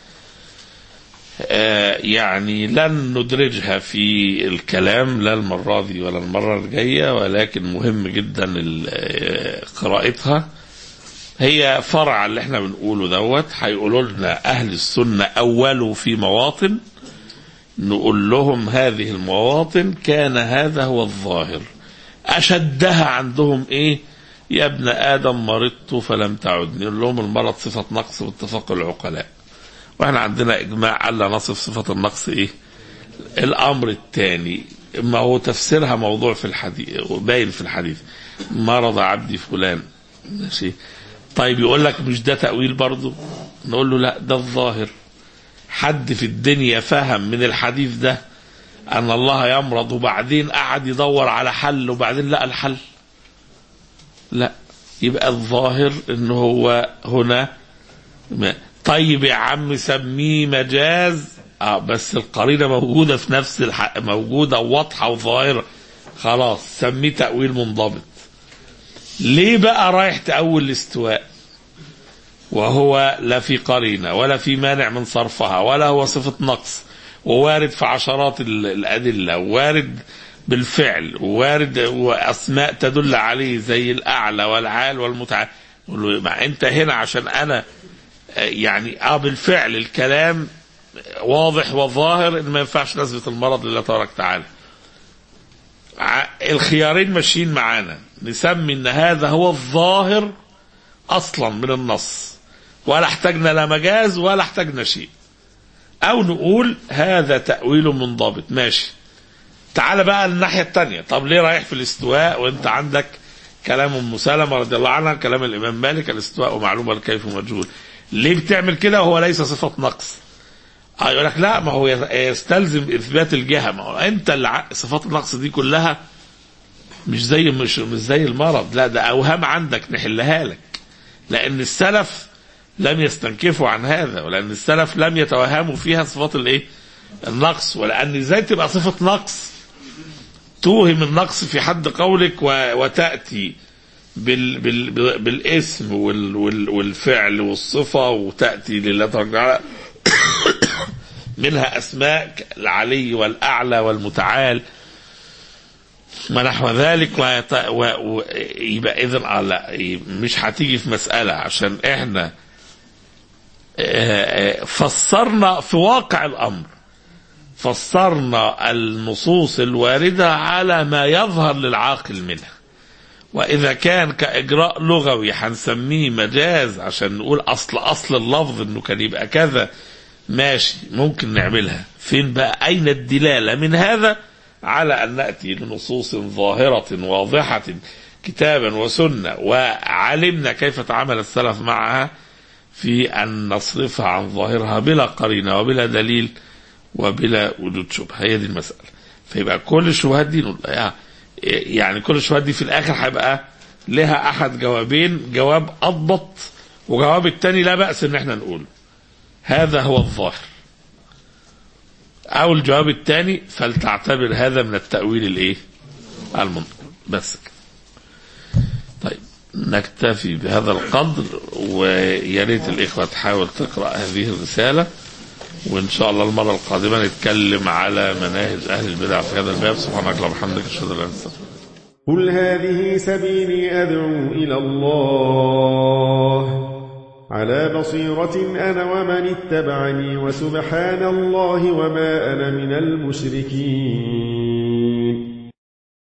آه، يعني لن ندرجها في الكلام لا المرة دي ولا المرة الجاية ولكن مهم جدا ال- آه، قراءتها هي فرع اللي احنا بنقوله دوت هيقولوا لنا اهل السنة اولوا في مواطن نقول لهم هذه المواطن كان هذا هو الظاهر أشدها عندهم إيه يا ابن آدم مرضت فلم تعدني نقول لهم المرض صفة نقص باتفاق العقلاء واحنا عندنا إجماع ألا نصف صفة النقص إيه الأمر الثاني ما هو تفسيرها موضوع في الحديث باين في الحديث مرض عبدي فلان ماشي طيب يقول لك مش ده تأويل برضه نقول له لا ده الظاهر حد في الدنيا فهم من الحديث ده ان الله يمرض وبعدين قعد يدور على حل وبعدين لقى الحل لا يبقى الظاهر ان هو هنا ما. طيب يا عم سميه مجاز اه بس القرينه موجوده في نفس الحق موجوده وواضحه وظاهره خلاص سميه تاويل منضبط ليه بقى رايح تاول الاستواء وهو لا في قرينة ولا في مانع من صرفها ولا هو صفة نقص ووارد في عشرات ال- الأدلة وارد بالفعل وارد وأسماء تدل عليه زي الأعلى والعال والمتعال نقول له ما أنت هنا عشان أنا آه، يعني اه بالفعل الكلام واضح وظاهر ان ما ينفعش نثبت المرض لله تبارك وتعالى ع- الخيارين ماشيين معانا نسمي ان هذا هو الظاهر اصلا من النص ولا احتاجنا لا مجاز ولا احتاجنا شيء او نقول هذا تاويل منضبط ماشي تعال بقى الناحيه الثانيه طب ليه رايح في الاستواء وانت عندك كلام ام سلمه رضي الله عنها كلام الامام مالك الاستواء معلوم الكيف مجهول ليه بتعمل كده وهو ليس صفة نقص اه يقول لك لا ما هو يستلزم اثبات الجهه ما هو انت اللي ع- صفات النقص دي كلها مش زي مش مش زي المرض لا ده اوهام عندك نحلها لك لان السلف لم يستنكفوا عن هذا ولان السلف لم يتوهموا فيها صفات الايه النقص ولان ازاي تبقى صفه نقص توهم النقص في حد قولك و- وتاتي بال بال بال- بالاسم وال وال والفعل والصفه وتاتي لله تبارك وتعالى منها اسماء العلي والاعلى والمتعال ما نحو ذلك ويت... و... و... يبقى اذا آه لا مش هتيجي في مساله عشان احنا آه، آه، فسرنا في واقع الامر فسرنا النصوص الوارده على ما يظهر للعاقل منها واذا كان كاجراء لغوي هنسميه مجاز عشان نقول اصل اصل اللفظ انه كان يبقى كذا ماشي ممكن نعملها فين بقى اين الدلاله من هذا على ان ناتي لنصوص ظاهره واضحه كتابا وسنه وعلمنا كيف تعامل السلف معها في ان نصرفها عن ظاهرها بلا قرينه وبلا دليل وبلا وجود شبهه هي دي المساله فيبقى كل الشبهات دي نقول- يعني كل الشبهات دي في الاخر هيبقى لها احد جوابين جواب اضبط وجواب التاني لا باس ان احنا نقوله هذا هو الظاهر او الجواب الثاني فلتعتبر هذا من التاويل الايه المنطق بس كده طيب نكتفي بهذا القدر ويا ريت الاخوه تحاول تقرا هذه الرساله وان شاء الله المره القادمه نتكلم على مناهج اهل البدع في هذا الباب سبحانك اللهم وبحمدك اشهد ان لا اله الا انت أستغفرك. قل هذه سبيلي أدعو إلى الله على بصيرة أنا ومن اتبعني وسبحان الله وما أنا من المشركين